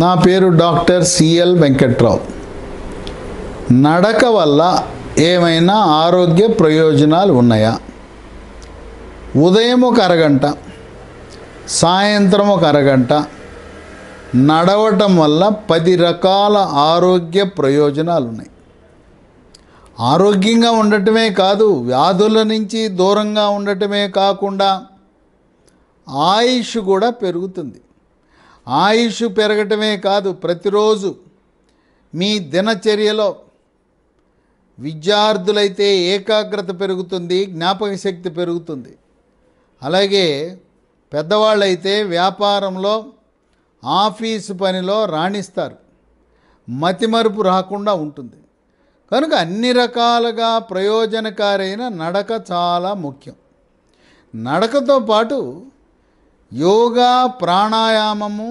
నా పేరు doctor CL Venkatrao నడక వల్ల ఏమైనా ఆరోగ్య ప్రయోజనాలు ఉన్నాయా ఉదయం ఒక అరగంట సాయంత్రం ఒక అరగంట నడవటం వల్ల పది రకాల ఆరోగ్య ప్రయోజనాలు ఉన్నాయి ఆరోగ్యంగా ఉండటమే కాదు వ్యాధుల నుంచి దూరంగా ఉండటమే కాకుండా ఆయుష్ కూడా పెరుగుతుంది ఆయుష్ పెరగటమే కాదు ప్రతిరోజు మీ దినచర్యలో విద్యార్థులైతే ఏకాగ్రత పెరుగుతుంది జ్ఞాపక శక్తి పెరుగుతుంది అలాగే పెద్దవాళ్ళైతే వ్యాపారంలో ఆఫీసు పనిలో రాణిస్తారు మతిమరుపు రాకుండా ఉంటుంది కనుక అన్ని రకాలుగా ప్రయోజనకారైన నడక చాలా ముఖ్యం నడకతో పాటు యోగా ప్రాణాయామము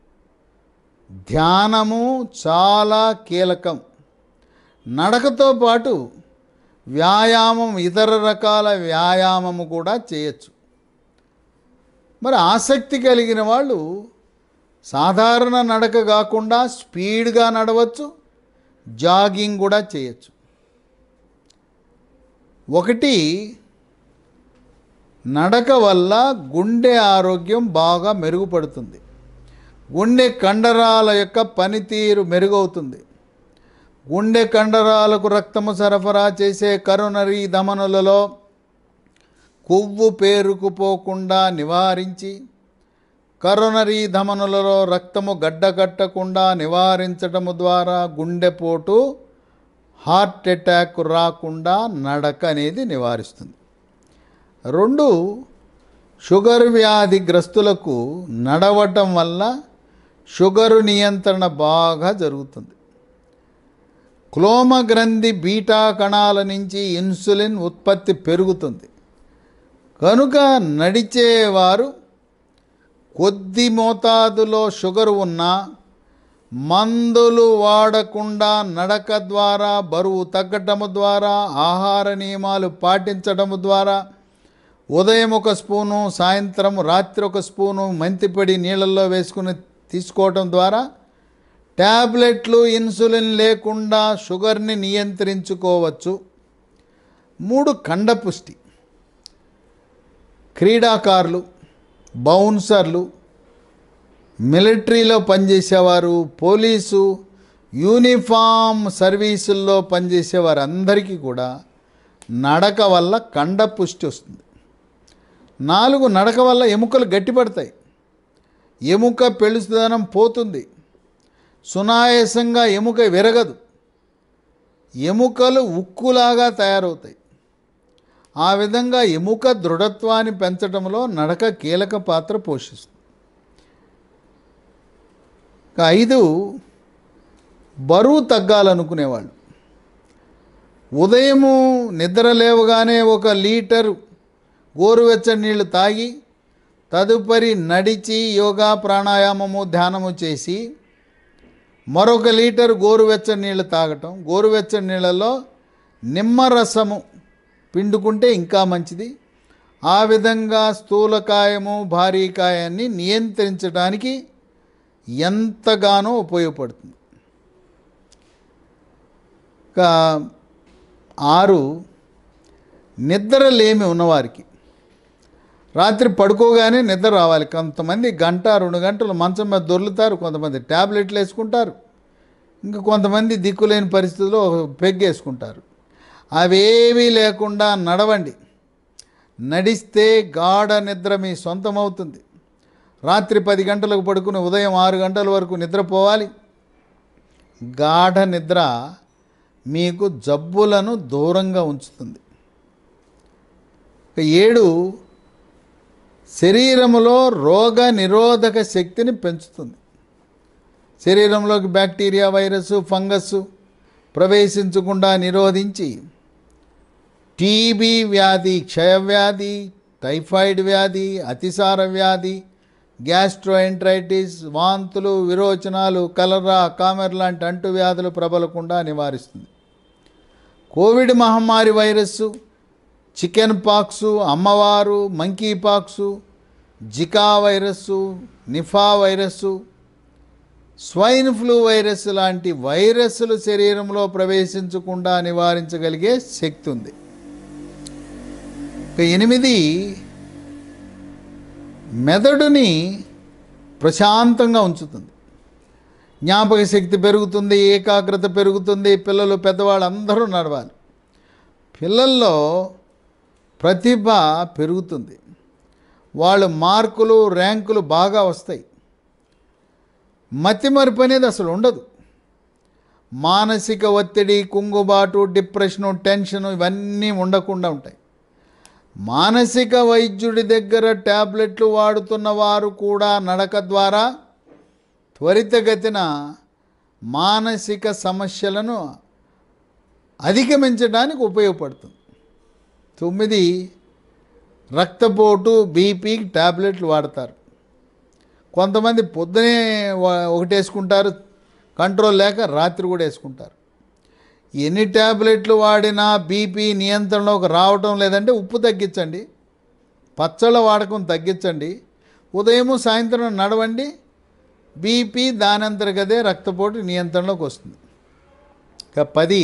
ధ్యానము చాలా కీలకం నడకతో పాటు వ్యాయామం ఇతర రకాల వ్యాయామము కూడా చేయొచ్చు మరి ఆసక్తి కలిగిన వాళ్ళు సాధారణ నడక కాకుండా స్పీడ్గా నడవచ్చు జాగింగ్ కూడా చేయొచ్చు ఒకటి నడక వల్ల గుండె ఆరోగ్యం బాగా మెరుగుపడుతుంది గుండె కండరాల యొక్క పనితీరు మెరుగవుతుంది గుండె కండరాలకు రక్తము సరఫరా చేసే కరోనరీ ధమనులలో కొవ్వు పేరుకుపోకుండా నివారించి కరోనరీ ధమనులలో రక్తము గడ్డకట్టకుండా నివారించటము ద్వారా గుండెపోటు హార్ట్ అటాక్ రాకుండా నడక అనేది నివారిస్తుంది రెండు షుగర్ వ్యాధిగ్రస్తులకు నడవటం వల్ల షుగరు నియంత్రణ బాగా జరుగుతుంది క్లోమ గ్రంథి బీటా కణాల నుంచి ఇన్సులిన్ ఉత్పత్తి పెరుగుతుంది కనుక నడిచేవారు కొద్ది మోతాదులో షుగర్ ఉన్నా మందులు వాడకుండా నడక ద్వారా బరువు తగ్గటము ద్వారా ఆహార నియమాలు పాటించడము ద్వారా ఉదయం ఒక స్పూను సాయంత్రం రాత్రి ఒక స్పూను మెంతిపొడి నీళ్ళల్లో వేసుకుని తీసుకోవటం ద్వారా ట్యాబ్లెట్లు ఇన్సులిన్ లేకుండా షుగర్ని నియంత్రించుకోవచ్చు మూడు కండపుష్టి క్రీడాకారులు బౌన్సర్లు మిలిటరీలో పనిచేసేవారు పోలీసు యూనిఫామ్ సర్వీసుల్లో పనిచేసేవారు అందరికీ కూడా నడక వల్ల కండ పుష్టి వస్తుంది నాలుగు నడక వల్ల ఎముకలు గట్టిపడతాయి ఎముక పెళుసుదనం పోతుంది సునాయాసంగా ఎముక విరగదు ఎముకలు ఉక్కులాగా తయారవుతాయి ఆ విధంగా ఎముక దృఢత్వాన్ని పెంచడంలో నడక కీలక పాత్ర పోషిస్తుంది ఇక ఐదు బరువు తగ్గాలనుకునేవాళ్ళు ఉదయము నిద్ర లేవగానే ఒక లీటర్ గోరువెచ్చని నీళ్లు తాగి తదుపరి నడిచి యోగా ప్రాణాయామము ధ్యానము చేసి మరొక లీటర్ గోరువెచ్చని నీళ్ళు తాగటం గోరువెచ్చని నీళ్ళలో నిమ్మరసము పిండుకుంటే ఇంకా మంచిది ఆ విధంగా స్థూలకాయము భారీకాయాన్ని నియంత్రించడానికి ఎంతగానో ఉపయోగపడుతుంది ఇంకా ఆరు నిద్రలేమి ఉన్నవారికి రాత్రి పడుకోగానే నిద్ర రావాలి కొంతమంది గంట రెండు గంటలు మంచం మీద దొర్లుతారు కొంతమంది ట్యాబ్లెట్లు వేసుకుంటారు ఇంకా కొంతమంది దిక్కులేని పరిస్థితుల్లో పెగ్గేసుకుంటారు అవేమీ లేకుండా నడవండి నడిస్తే గాఢ నిద్ర మీ సొంతమవుతుంది రాత్రి పది గంటలకు పడుకుని ఉదయం ఆరు గంటల వరకు నిద్రపోవాలి గాఢ నిద్ర మీకు జబ్బులను దూరంగా ఉంచుతుంది ఇక ఏడు శరీరములో రోగ నిరోధక శక్తిని పెంచుతుంది శరీరంలోకి బ్యాక్టీరియా వైరస్ ఫంగస్ ప్రవేశించకుండా నిరోధించి టీబీ వ్యాధి క్షయవ్యాధి టైఫాయిడ్ వ్యాధి అతిసార వ్యాధి గ్యాస్ట్రోఎంట్రైటిస్ వాంతులు విరోచనాలు కలరా కామెర్ లాంటి అంటువ్యాధులు ప్రబలకుండా నివారిస్తుంది కోవిడ్ మహమ్మారి వైరస్సు చికెన్ పాక్సు అమ్మవారు monkey pox Zika virus Nipah virus swine flu virus లాంటి వైరస్లు శరీరంలో ప్రవేశించకుండా నివారించగలిగే శక్తి ఉంది ఇక ఎనిమిది మెదడుని ప్రశాంతంగా ఉంచుతుంది జ్ఞాపక శక్తి పెరుగుతుంది ఏకాగ్రత పెరుగుతుంది పిల్లలు పెద్దవాళ్ళు అందరూ నడవాలి పిల్లల్లో ప్రతిభ పెరుగుతుంది వాళ్ళు మార్కులు ర్యాంకులు బాగా వస్తాయి మతిమరుపు అనేది అసలు ఉండదు మానసిక ఒత్తిడి కుంగుబాటు డిప్రెషను టెన్షను ఇవన్నీ ఉండకుండా ఉంటాయి మానసిక వైద్యుడి దగ్గర ట్యాబ్లెట్లు వాడుతున్న వారు కూడా నడక ద్వారా త్వరితగతిన మానసిక సమస్యలను అధిగమించడానికి ఉపయోగపడుతుంది తొమ్మిది రక్తపోటు బీపీ ట్యాబ్లెట్లు వాడతారు కొంతమంది పొద్దునే వ- ఒకటి వేసుకుంటారు కంట్రోల్ లేక రాత్రి కూడా వేసుకుంటారు ఎన్ని ట్యాబ్లెట్లు వాడినా బీపీ నియంత్రణలోకి రావటం లేదంటే ఉప్పు తగ్గించండి పచ్చళ్ళ వాడకం తగ్గించండి ఉదయం సాయంత్రం నడవండి బీపీ దానంతరగదే రక్తపోటు నియంత్రణలోకి వస్తుంది ఇక పది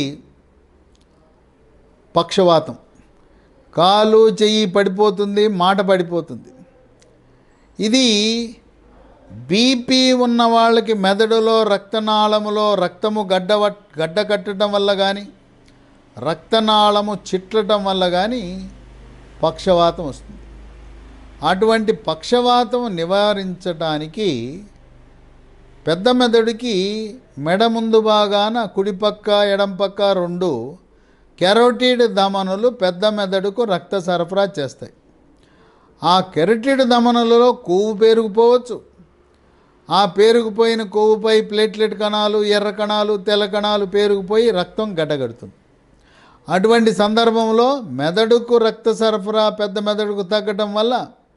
పక్షవాతం కాలు చెయ్యి పడిపోతుంది మాట పడిపోతుంది ఇది బీపీ ఉన్న వాళ్ళకి మెదడులో రక్తనాళములో రక్తము గడ్డ గడ్డ కట్టడం వల్ల కానీ రక్తనాళము చిట్లటం వల్ల కానీ పక్షవాతం వస్తుంది అటువంటి పక్షవాతం నివారించడానికి పెద్ద మెదడుకి మెడ ముందు భాగాన కుడిపక్క ఎడంపక్క రెండు కెరోటిడ్ ధమనులు పెద్ద మెదడుకు రక్త సరఫరా చేస్తాయి ఆ కెరటిడ్ ధమనులలో కొవ్వు పేరుకుపోవచ్చు ఆ పేరుకుపోయిన కొవ్వుపై ప్లేట్లెట్ కణాలు ఎర్ర కణాలు తెల్ల కణాలు పేరుకుపోయి రక్తం గడ్డగడుతుంది అటువంటి సందర్భంలో మెదడుకు రక్త సరఫరా పెద్ద మెదడుకు తగ్గటం వల్ల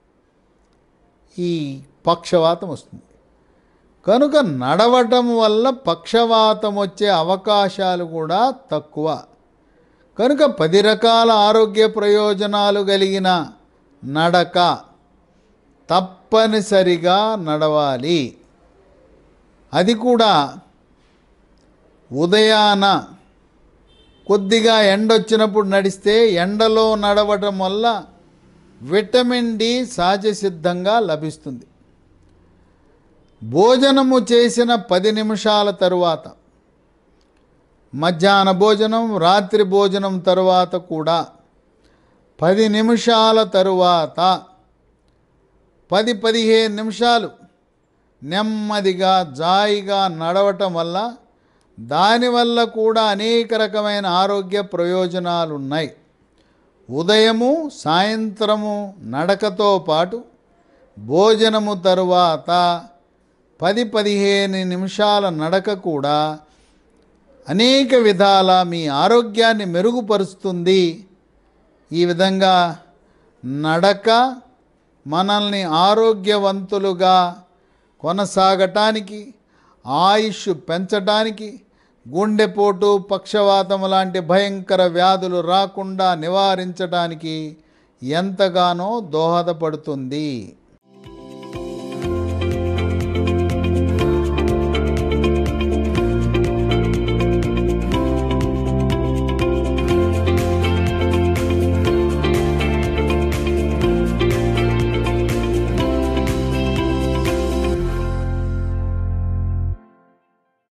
ఈ పక్షవాతం వస్తుంది కనుక నడవటం వల్ల పక్షవాతం వచ్చే అవకాశాలు కూడా తక్కువ కనుక పది రకాల ఆరోగ్య ప్రయోజనాలు కలిగిన నడక తప్పనిసరిగా నడవాలి అది కూడా ఉదయాన కొద్దిగా ఎండ వచ్చినప్పుడు నడిస్తే ఎండలో నడవటం వల్ల విటమిన్ డి సహజ సిద్ధంగా లభిస్తుంది భోజనము చేసిన పది నిమిషాల తరువాత మధ్యాహ్న భోజనం రాత్రి భోజనం తరువాత కూడా పది నిమిషాల తరువాత పది పదిహేను నిమిషాలు నెమ్మదిగా జాయిగా నడవటం వల్ల దానివల్ల కూడా అనేక రకమైన ఆరోగ్య ప్రయోజనాలు ఉన్నాయి ఉదయము సాయంత్రము నడకతో పాటు భోజనము తరువాత పది పదిహేను నిమిషాల నడక కూడా అనేక విధాల మీ ఆరోగ్యాన్ని మెరుగుపరుస్తుంది ఈ విధంగా నడక మనల్ని ఆరోగ్యవంతులుగా కొనసాగటానికి ఆయుష్ పెంచడానికి గుండెపోటు పక్షవాతం లాంటి భయంకర వ్యాధులు రాకుండా నివారించడానికి ఎంతగానో దోహదపడుతుంది